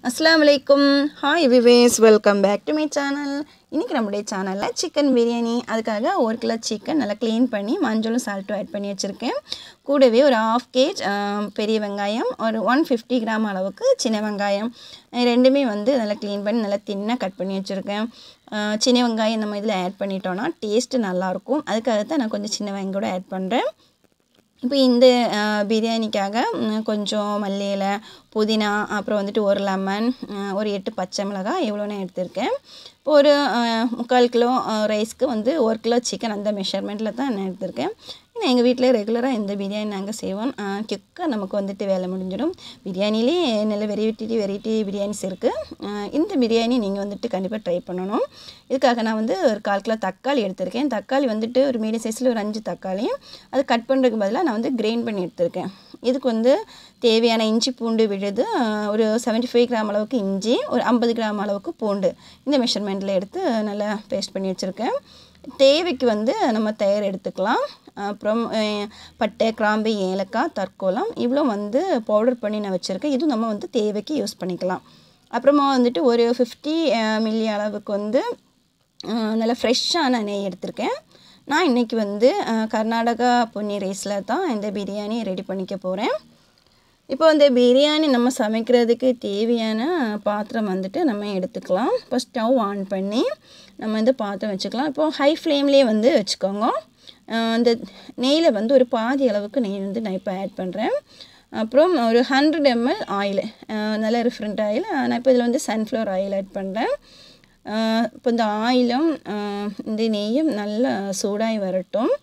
அஸ்ஸலாமு அலைக்கும் hi wives welcome back to my channel இன்றைக்கி நம்முடைய சேனலில் சிக்கன் பிரியாணி அதுக்காக ஒரு கிலோ சிக்கன் நல்லா க்ளீன் பண்ணி மஞ்சளும் சால்ட்டும் ஆட் பண்ணி வச்சுருக்கேன் கூடவே ஒரு ஆஃப் கேஜ் பெரிய வெங்காயம் ஒரு ஒன் ஃபிஃப்டி கிராம் அளவுக்கு சின்ன வெங்காயம் இது ரெண்டுமே வந்து நல்லா க்ளீன் பண்ணி நல்லா தின்னாக கட் பண்ணி வச்சுருக்கேன் அஹ் சின்ன வெங்காயம் நம்ம இதில் ஆட் பண்ணிட்டோன்னா டேஸ்ட்டு நல்லாயிருக்கும் அதுக்காக தான் நான் கொஞ்சம் சின்ன வெங்காயம் கூட ஆட் பண்ணுறேன் இப்போ இந்த அஹ், பிரியாணிக்காக ம், கொஞ்சம் மல்லி இலை புதினா அப்புறம் வந்துட்டு ஒரு லெமன் அஹ், ஒரு எட்டு பச்சை மிளகாய் இவ்வளோன்னு எடுத்திருக்கேன் இப்போ ஒரு அஹ், முக்கால் கிலோ அஹ், ரைஸ்க்கு வந்து ஒரு கிலோ சிக்கன் அந்த மெஷர்மெண்ட்டில் தான் நான் எடுத்திருக்கேன் ஏன்னா எங்கள் வீட்டில் ரெகுலராக இந்த பிரியாணி நாங்கள் செய்வோம் கிக்காக நமக்கு வந்துட்டு வேலை முடிஞ்சிடும் பிரியாணிலே நல்ல வெரைட்டி வெரைட்டி பிரியாணிஸ் இருக்குது இந்த பிரியாணி நீங்கள் வந்துட்டு கண்டிப்பாக ட்ரை பண்ணணும் இதுக்காக நான் வந்து ஒரு கால் கிலோ தக்காளி எடுத்திருக்கேன் தக்காளி வந்துட்டு ஒரு மீடியம் சைஸில் ஒரு அஞ்சு தக்காளி அது கட் பண்ணுறதுக்கு பதிலாக நான் வந்து கிரைண்ட் பண்ணி எடுத்திருக்கேன் இதுக்கு வந்து தேவையான இஞ்சி பூண்டு விழுது அஹ், ஒரு 75 ஃபைவ் கிராம் அளவுக்கு இஞ்சி ஒரு ஐம்பது கிராம் அளவுக்கு பூண்டு இந்த மெஷர்மெண்ட்டில் எடுத்து நல்லா பேஸ்ட் பண்ணி வச்சுருக்கேன் தேவைக்கு வந்து நம்ம தயார் எடுத்துக்கலாம் அப்புறம் அஹ், பட்டை கிராம்பு ஏலக்காய் தற்கோலம் இவ்வளோ வந்து பவுடர் பண்ணி நான் வச்சுருக்கேன் இதுவும் நம்ம வந்து தேவைக்கு யூஸ் பண்ணிக்கலாம் அப்புறமா வந்துட்டு ஒரு ஃபிஃப்டி மில்லி அளவுக்கு வந்து அஹ், நல்ல ஃப்ரெஷ்ஷான நெய் எடுத்திருக்கேன் நான் இன்றைக்கி வந்து அஹ், கர்நாடகா பொன்னி ரைஸில் தான் இந்த பிரியாணி ரெடி பண்ணிக்க போகிறேன் இப்போ இந்த பிரியாணி நம்ம சமைக்கிறதுக்கு தேவையான பாத்திரம் வந்துட்டு நம்ம எடுத்துக்கலாம் இப்போ ஸ்டவ் ஆன் பண்ணி நம்ம இந்த பாத்திரம் வச்சுக்கலாம் இப்போ ஹை ஃப்ளேம்லேயே வந்து வச்சுக்கோங்க அஹ் இந்த நெய்யில் வந்து ஒரு பாதி அளவுக்கு நெய் வந்து நான் இப்போ ஆட் பண்ணுறேன் அப்புறம் ஒரு ஹண்ட்ரட் எம்எல் ஆயில் நல்ல ரிஃப்ரெண்ட் ஆயில் நான் இப்போ இதில் வந்து சன்ஃப்ளவர் ஆயில் ஆட் பண்ணுறேன் இப்போ இந்த ஆயிலும் அஹ் இந்த நெய்யும் நல்லா சூடாகி வரட்டும்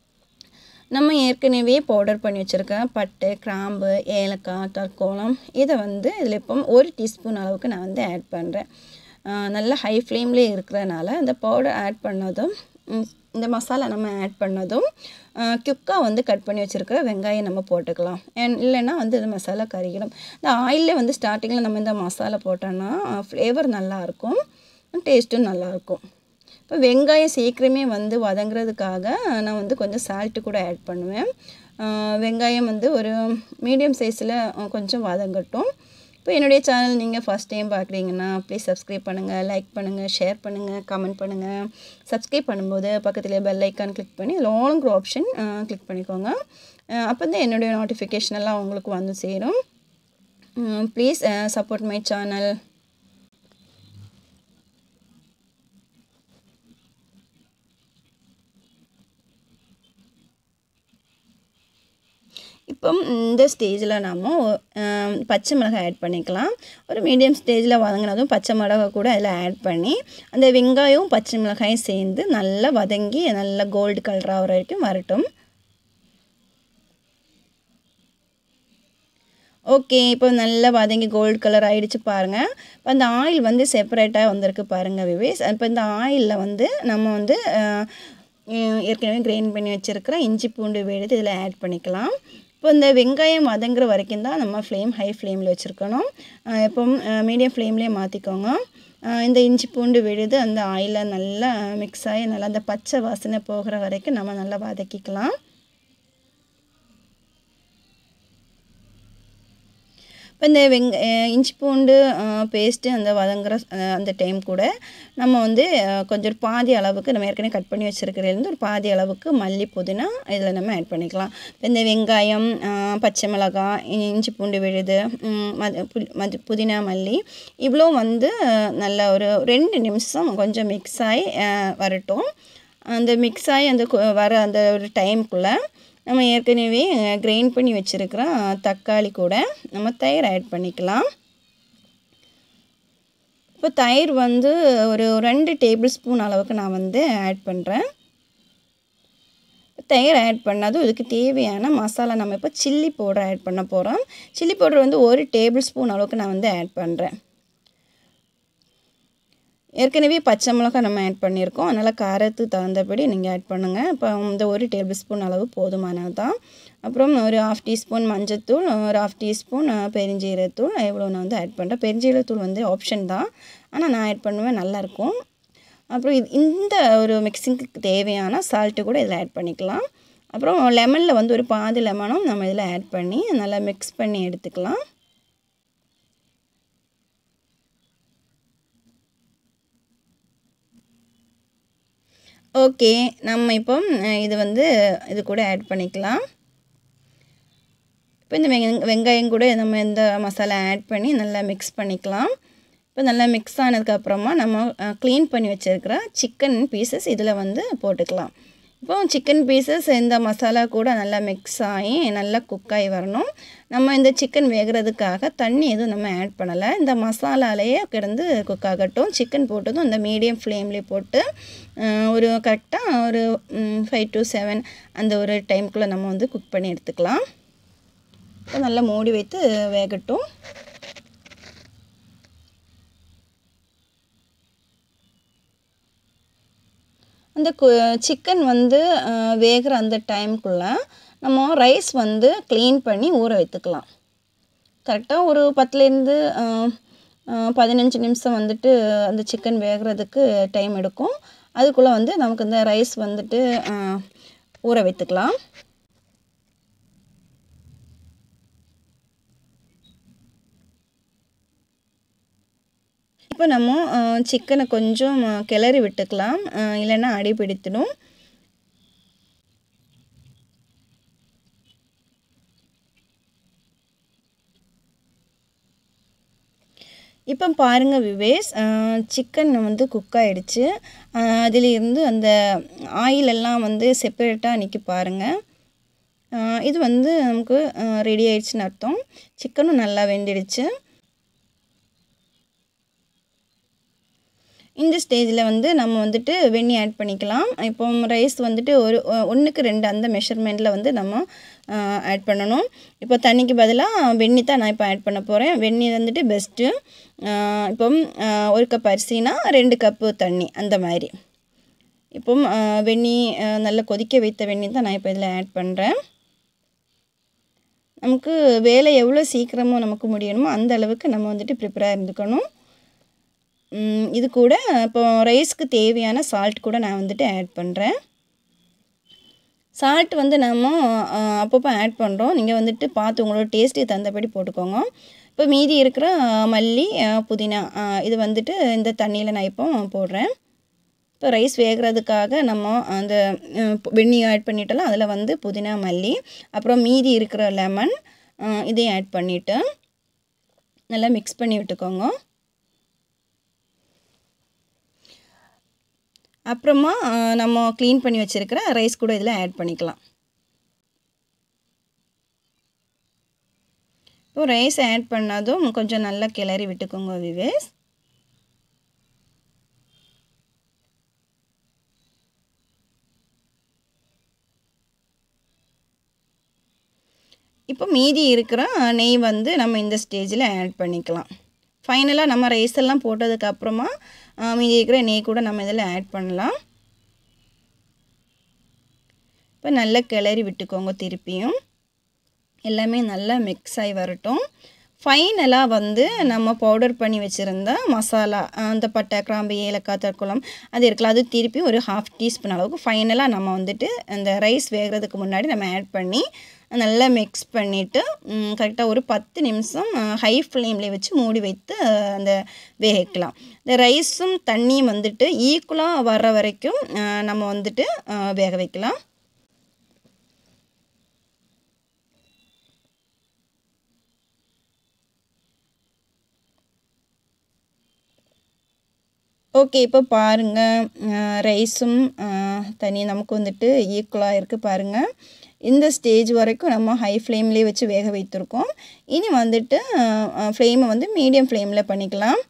நம்ம ஏற்கனவே பவுடர் பண்ணி வச்சுருக்க பட்டை கிராம்பு ஏலக்காய் தற்கோலம் இதை வந்து இதில் இப்போ ஒரு டீஸ்பூன் அளவுக்கு நான் வந்து ஆட் பண்ணுறேன் நல்லா ஹை ஃப்ளேம்லேயே இருக்கிறனால இந்த பவுடர் ஆட் பண்ணதும் ம், இந்த மசாலா நம்ம ஆட் பண்ணதும் குக்காக வந்து கட் பண்ணி வச்சுருக்க வெங்காயம் நம்ம போட்டுக்கலாம் And இல்லைன்னா வந்து இந்த மசாலா கறிக்கிடும் இந்த ஆயிலே வந்து ஸ்டார்டிங்கில் நம்ம இந்த மசாலா போட்டோன்னா ஃப்ளேவர் நல்லாயிருக்கும் டேஸ்ட்டும் நல்லாயிருக்கும் இப்போ வெங்காயம் சீக்கிரமே வந்து வதங்குறதுக்காக நான் வந்து கொஞ்சம் சால்ட்டு கூட ஆட் பண்ணுவேன் ஆஹ் வெங்காயம் வந்து ஒரு மீடியம் சைஸில் கொஞ்சம் வதங்கட்டும் இப்போ என்னுடைய சேனல் நீங்கள் ஃபஸ்ட் டைம் பார்க்குறீங்கன்னா ப்ளீஸ் சப்ஸ்கிரைப் பண்ணுங்கள் லைக் பண்ணுங்கள் ஷேர் பண்ணுங்கள் கமெண்ட் பண்ணுங்கள் சப்ஸ்கிரைப் பண்ணும்போது பக்கத்தில் பெல் ஐக்கான் கிளிக் பண்ணி லாங்குற ஆப்ஷன் கிளிக் பண்ணிக்கோங்க அப்போ தான் என்னுடைய நோட்டிஃபிகேஷன் எல்லாம் உங்களுக்கு வந்து சேரும் ப்ளீஸ் சப்போர்ட் மை சேனல் இப்போ இந்த ஸ்டேஜில் நம்ம அஹ், பச்சை மிளகாய் ஆட் பண்ணிக்கலாம் ஒரு மீடியம் ஸ்டேஜில் வதங்கினதும் பச்சை மிளகாய் கூட அதில் ஆட் பண்ணி அந்த வெங்காயம் பச்சை மிளகாயும் சேர்ந்து நல்லா வதங்கி நல்லா கோல்டு கலர் ஆகிற வரைக்கும் வரட்டும் ஓகே இப்போ நல்லா வதங்கி கோல்டு கலர் ஆயிடுச்சு பாருங்கள் இப்போ அந்த ஆயில் வந்து செப்பரேட்டாக வந்திருக்கு பாருங்கள் விவேஸ் இப்போ இந்த ஆயிலில் வந்து நம்ம வந்து அஹ், அஹ், ஏற்கனவே கிரைண்ட் பண்ணி வச்சுருக்கிற இஞ்சி பூண்டு விழுது இதில் ஆட் பண்ணிக்கலாம் இப்போ இந்த வெங்காயம் வதங்குற வரைக்கும் தான் நம்ம ஃப்ளேம் ஹை ஃப்ளேமில் வச்சுருக்கணும் இப்போ மீடியம் ஃப்ளேம்லேயே மாற்றிக்கோங்க இந்த இஞ்சி பூண்டு விழுது அந்த ஆயிலில் நல்லா மிக்ஸ் ஆகி நல்லா அந்த பச்சை வாசனை போகிற வரைக்கும் நம்ம நல்லா வதக்கிக்கலாம் இப்போ இந்த வெங்க அஹ் இஞ்சி பூண்டு பேஸ்ட்டு அந்த வதங்குற அஹ் அந்த டைம் கூட நம்ம வந்து அஹ் கொஞ்சம் ஒரு பாதி அளவுக்கு நம்ம ஏற்கனவே கட் பண்ணி வச்சுருக்கிறதுலேருந்து ஒரு பாதி அளவுக்கு மல்லி புதினா இதில் நம்ம ஆட் பண்ணிக்கலாம் இப்போ இந்த வெங்காயம் அஹ் பச்சை மிளகாய் இ- இஞ்சி பூண்டு விழுது ம், மது புல்- மது புதினா மல்லி இவ்வளோ வந்து அஹ் நல்ல ஒரு ரெண்டு நிமிஷம் கொஞ்சம் மிக்ஸ் ஆகி அஹ் வரட்டும் அந்த மிக்ஸ் ஆகி அந்த கு- வர அந்த ஒரு டைமுக்குள்ளே நம்ம ஏற்கனவே கிரைண்ட் பண்ணி வச்சுருக்கிற தக்காளி கூட நம்ம தயிர் ஆட் பண்ணிக்கலாம் இப்போ தயிர் வந்து ஒரு ரெண்டு டேபிள் ஸ்பூன் அளவுக்கு நான் வந்து ஆட் பண்ணுறேன் தயிர் ஆட் பண்ணதும் இதுக்கு தேவையான மசாலா நம்ம இப்போ சில்லி பவுடர் ஆட் பண்ண போகிறோம் சில்லி பவுடர் வந்து ஒரு டேபிள் ஸ்பூன் அளவுக்கு நான் வந்து ஆட் பண்ணுறேன் ஏற்கனவே பச்சை மிளகாய் நம்ம ஆட் பண்ணியிருக்கோம் அதனால் காரத்துக்கு தகுந்தபடி நீங்கள் ஆட் பண்ணுங்கள் இப்போ இந்த ஒரு டேபிள் ஸ்பூன் அளவு போதுமானது தான் அப்புறம் ஒரு ஹாஃப் டீஸ்பூன் மஞ்சத்தூள் ஒரு ஹாஃப் டீஸ்பூன் பெருஞ்சீரத்தூள் இவ்வளோ நான் வந்து ஆட் பண்ணுறேன் பெருஞ்சீரத்தூள் வந்து ஆப்ஷன் தான் ஆனால் நான் ஆட் பண்ணுவேன் நல்லாயிருக்கும் அப்புறம் இது இந்த ஒரு மிக்சிங்க்கு தேவையான சால்ட்டு கூட இதில் ஆட் பண்ணிக்கலாம் அப்புறம் லெமனில் வந்து ஒரு பாதி லெமனும் நம்ம இதில் ஆட் பண்ணி நல்லா மிக்ஸ் பண்ணி எடுத்துக்கலாம் ஓகே நம்ம இப்போ அஹ், இது வந்து இது கூட ஆட் பண்ணிக்கலாம் இப்போ இந்த வெங்க வெங்காயம் கூட நம்ம இந்த மசாலா ஆட் பண்ணி நல்லா மிக்ஸ் பண்ணிக்கலாம் இப்போ நல்லா மிக்ஸ் ஆனதுக்கப்புறமா நம்ம க்ளீன் பண்ணி வச்சுருக்கிற சிக்கன் பீசஸ் இதில் வந்து போட்டுக்கலாம் இப்போ சிக்கன் பீசஸ் இந்த மசாலா கூட நல்லா மிக்ஸ் ஆகி நல்லா குக் ஆகி வரணும் நம்ம இந்த சிக்கன் வேகிறதுக்காக தண்ணி எதுவும் நம்ம ஆட் பண்ணலை இந்த மசாலாலேயே கிடந்து குக் ஆகட்டும் சிக்கன் போட்டதும் இந்த மீடியம் ஃப்ளேம்லேயே போட்டு அஹ், ஒரு கரெக்டாக ஒரு ஃபைவ் டு செவன் அந்த ஒரு டைம்குள்ளே நம்ம வந்து குக் பண்ணி எடுத்துக்கலாம் இப்போ நல்லா மூடி வைத்து வேகட்டும் அந்த சிக்கன் வந்து அஹ், வேகிற அந்த டைம்குள்ளே நம்ம ரைஸ் வந்து க்ளீன் பண்ணி ஊற வைத்துக்கலாம் கரெக்டாக ஒரு பத்துலேருந்து பதினஞ்சு நிமிஷம் வந்துட்டு அந்த சிக்கன் வேகிறதுக்கு டைம் எடுக்கும் அதுக்குள்ளே வந்து நமக்கு இந்த ரைஸ் வந்துட்டு அஹ், ஊற வைத்துக்கலாம் இப்போ நம்ம சிக்கனை கொஞ்சம் அஹ், கிளறி விட்டுக்கலாம் அஹ், இல்லைன்னா அடி பிடித்திடும் இப்போ பாருங்கள் விவேஸ் சிக்கன் வந்து குக் ஆகிடுச்சு அதிலிருந்து அந்த ஆயில் எல்லாம் வந்து செப்பரேட்டாக நிற்கி பாருங்கள் அஹ், இது வந்து நமக்கு ரெடி ஆயிடுச்சுன்னு அர்த்தம் சிக்கனும் நல்லா வெந்துடுச்சு இந்த ஸ்டேஜில் வந்து நம்ம வந்துட்டு வெண்ணி ஆட் பண்ணிக்கலாம் இப்போ ரைஸ் வந்துட்டு ஒரு ஒன்றுக்கு ரெண்டு அந்த மெஷர்மெண்ட்டில் வந்து நம்ம ஆட் பண்ணணும் இப்போ தண்ணிக்கு பதிலாக வெண்ணி தான் நான் இப்போ ஆட் பண்ண போகிறேன் வெண்ணி வந்துட்டு பெஸ்ட்டு இப்போ ஆஹ், ஒரு கப் அரிசினா ரெண்டு கப்பு தண்ணி அந்த மாதிரி இப்போ ஆஹ், வெண்ணி ஆஹ், நல்லா கொதிக்க வைத்த வெண்ணி தான் நான் இப்போ இதில் ஆட் பண்ணுறேன் நமக்கு வேலை எவ்வளோ சீக்கிரமாக நமக்கு முடியணுமோ அந்த அளவுக்கு நம்ம வந்துட்டு ப்ரிப்பராக இருந்துக்கணும் ம், இது கூட இப்போ ரைஸ்க்கு தேவையான சால்ட் கூட நான் வந்துட்டு ஆட் பண்ணுறேன் சால்ட் வந்து நம்ம அஹ், அப்பப்போ ஆட் பண்ணுறோம் நீங்கள் வந்துட்டு பார்த்து உங்களோட டேஸ்ட்டுக்கு தகுந்தபடி போட்டுக்கோங்க இப்போ மீதி இருக்கிற அஹ், மல்லி அஹ், புதினா அஹ், இது வந்துட்டு இந்த தண்ணியில் நான் இப்போ போடுறேன் இப்போ ரைஸ் வேகிறதுக்காக நம்ம அந்த அஹ், வெண்ணி ஆட் பண்ணிட்டோம்ல அதில் வந்து புதினா மல்லி அப்புறம் மீதி இருக்கிற லெமன் இதையும் ஆட் பண்ணிவிட்டு நல்லா மிக்ஸ் பண்ணி விட்டுக்கோங்க அப்புறமா அஹ், நம்ம க்ளீன் பண்ணி வச்சுருக்கிற ரைஸ் கூட இதில் ஆட் பண்ணிக்கலாம் இப்போ ரைஸ் ஆட் பண்ணதும் கொஞ்சம் நல்லா கிளறி விட்டுக்கோங்க விவேஸ் இப்போ மீதி இருக்கிற நெய் வந்து நம்ம இந்த ஸ்டேஜில் ஆட் பண்ணிக்கலாம் ஃபைனலாக நம்ம ரைஸ் எல்லாம் போட்டதுக்கப்புறமா மீதி இருக்கிற நெய் கூட நம்ம இதில் ஆட் பண்ணலாம் இப்போ நல்லா கிளறி விட்டுக்கோங்க திருப்பியும் எல்லாமே நல்லா மிக்ஸ் ஆகி வரட்டும் ஃபைனலாக வந்து நம்ம பவுடர் பண்ணி வச்சுருந்த மசாலா அந்த பட்டை கிராம்பு ஏலக்காய் தற்குளம் அது இருக்கலாம் அது திருப்பி ஒரு ஹாஃப் டீஸ்பூன் அளவுக்கு ஃபைனலாக நம்ம வந்துட்டு அந்த ரைஸ் வேகிறதுக்கு முன்னாடி நம்ம ஆட் பண்ணி நல்லா மிக்ஸ் பண்ணிவிட்டு கரெக்டாக ஒரு பத்து நிமிஷம் ஹை ஃப்ளேமில் வச்சு மூடி வைத்து அஹ், அந்த வேகக்கலாம் இந்த ரைஸும் தண்ணியும் வந்துட்டு ஈக்குவலாக வர்ற வரைக்கும் அஹ், நம்ம வந்துட்டு அஹ், வேக வைக்கலாம் ஓகே இப்போ பாருங்கள் ரைஸும் தண்ணி நமக்கு வந்துட்டு ஈக்குவலாக இருக்குது பாருங்கள் இந்த ஸ்டேஜ் வரைக்கும் நம்ம ஹை ஃப்ளேம்லேயே வச்சு வேக வைத்திருக்கோம் இனி வந்துட்டு ஃப்ளேமை வந்து மீடியம் ஃப்ளேமில் பண்ணிக்கலாம்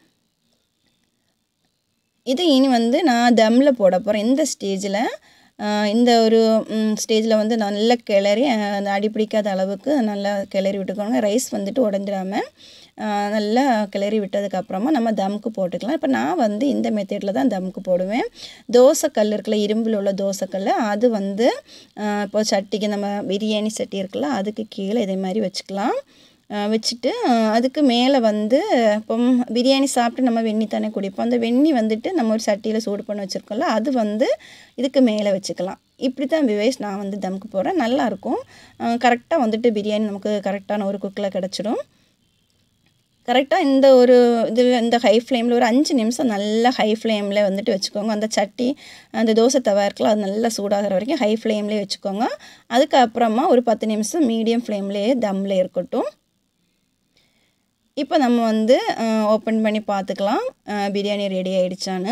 இது இனி வந்து நான் தம்மில் போட போகிறேன் இந்த ஸ்டேஜில் இந்த ஒரு ஸ்டேஜில் வந்து நல்லா கிளறி அஹ், அந்த அடி பிடிக்காத அளவுக்கு நல்லா கிளறி விட்டுக்கோங்க ரைஸ் வந்துட்டு உடஞ்சிடாமல் நல்லா கிளறி விட்டதுக்கப்புறமா நம்ம தம்க்கு போட்டுக்கலாம் இப்போ நான் வந்து இந்த மெத்தடில் தான் தம்க்கு போடுவேன் தோசைக்கல் இருக்குல்ல இரும்பில் உள்ள தோசைக்கல் அது வந்து அஹ், இப்போ சட்டிக்கு நம்ம பிரியாணி சட்டி இருக்குல்ல அதுக்கு கீழே இதே மாதிரி வச்சுக்கலாம் அஹ் வச்சுட்டு அஹ் அதுக்கு மேலே வந்து இப்போ பிரியாணி சாப்பிட்டு நம்ம வெண்ணி தானே குடிப்போம் அந்த வெண்ணி வந்துட்டு நம்ம ஒரு சட்டியில் சூடு பண்ணி வச்சுருக்கோம்ல அது வந்து இதுக்கு மேலே வச்சுக்கலாம் இப்படி தான் விவேஷ் நான் வந்து தம்க்கு போடுறேன் நல்லாயிருக்கும் கரெக்டாக வந்துட்டு பிரியாணி நமக்கு கரெக்டான ஒரு குக்கில் கிடச்சிடும் கரெக்டாக இந்த ஒரு இதில் இந்த ஹை ஃப்ளேமில் ஒரு அஞ்சு நிமிஷம் நல்லா ஹை ஃப்ளேமில் வந்துட்டு வச்சுக்கோங்க அந்த சட்டி அந்த தோசை தவா இருக்குல்ல அது நல்லா சூடாகிற வரைக்கும் ஹை ஃப்ளேம்லேயே வச்சுக்கோங்க அதுக்கப்புறமா ஒரு பத்து நிமிஷம் மீடியம் ஃப்ளேம்லேயே தம்மில் இருக்கட்டும் இப்போ நம்ம வந்து ஓப்பன் பண்ணி பார்த்துக்கலாம் பிரியாணி ரெடி ஆகிடுச்சான்னு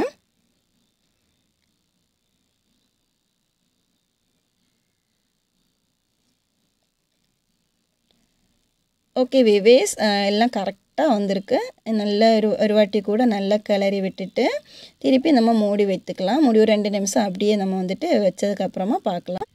ஓகே விவேஸ் எல்லாம் கரெக்டாக வந்திருக்கு நல்லா ஒரு ஒரு வாட்டி கூட நல்லா கிளறி விட்டுட்டு திருப்பி நம்ம மூடி வைத்துக்கலாம் மூடி ஒரு ரெண்டு நிமிஷம் அப்படியே நம்ம வந்துட்டு வச்சதுக்கப்புறமா பார்க்கலாம்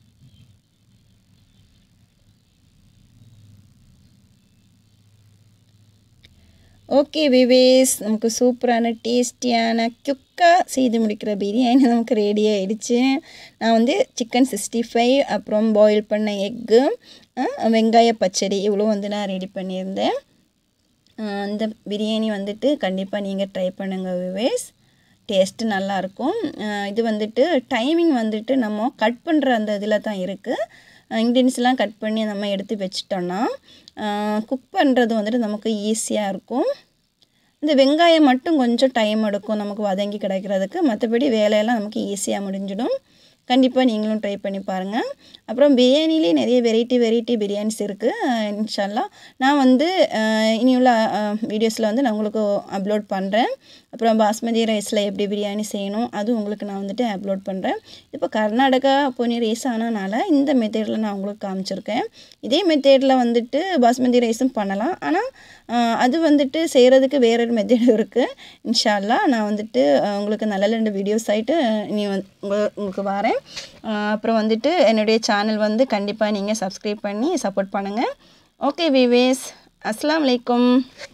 ஓகே விவேஸ் நமக்கு சூப்பரான டேஸ்டியான குக்காக செய்து முடிக்கிற பிரியாணி நமக்கு ரெடி ஆகிடுச்சு நான் வந்து சிக்கன் சிக்ஸ்டி ஃபைவ் அப்புறம் பாயில் பண்ண எக்கு வெங்காய பச்சடி இவ்வளோ வந்து நான் ரெடி பண்ணியிருந்தேன் அந்த பிரியாணி வந்துட்டு கண்டிப்பாக நீங்கள் ட்ரை பண்ணுங்கள் விவேஸ் டேஸ்ட்டு நல்லாயிருக்கும் இது வந்துட்டு டைமிங் வந்துட்டு நம்ம கட் பண்ணுற அந்த இதில் தான் இருக்குது இன்க்ரீடியன்ஸ்லாம் கட் பண்ணி நம்ம எடுத்து வச்சிட்டோன்னா குக் பண்ணுறது வந்துட்டு நமக்கு ஈஸியாக இருக்கும் இந்த வெங்காயம் மட்டும் கொஞ்சம் டைம் எடுக்கும் நமக்கு வதங்கி கிடைக்கிறதுக்கு மற்றபடி வேலையெல்லாம் நமக்கு ஈஸியாக முடிஞ்சிடும் கண்டிப்பாக நீங்களும் ட்ரை பண்ணி பாருங்கள் அப்புறம் பிரியாணிலே நிறைய வெரைட்டி வெரைட்டி பிரியாணிஸ் இருக்குது இன்ஷால்லா நான் வந்து இனி உள்ள வீடியோஸில் வந்து நான் உங்களுக்கு அப்லோட் பண்ணுறேன் அப்புறம் பாஸ்மதி ரைஸில் எப்படி பிரியாணி செய்யணும் அதுவும் உங்களுக்கு நான் வந்துட்டு அப்லோட் பண்ணுறேன் இப்போ கர்நாடகா பொன்னி ரைஸ் ஆனனால இந்த மெத்தேடில் நான் உங்களுக்கு காமிச்சிருக்கேன் இதே மெத்தேடில் வந்துட்டு பாஸ்மதி ரைஸும் பண்ணலாம் ஆனால் அது வந்துட்டு செய்கிறதுக்கு வேற ஒரு மெத்தேட் இருக்குது இன்ஷால்லா நான் வந்துட்டு உங்களுக்கு நல்ல ரெண்டு வீடியோஸ் ஆகிட்டு நீ வந்து உங்களுக்கு வரேன் அப்புறம் வந்துட்டு என்னுடைய சேனல் வந்து கண்டிப்பாக நீங்கள் சப்ஸ்கிரைப் பண்ணி சப்போர்ட் பண்ணுங்கள் ஓகே விவேஸ் அஸ்லாம் வலைக்கம்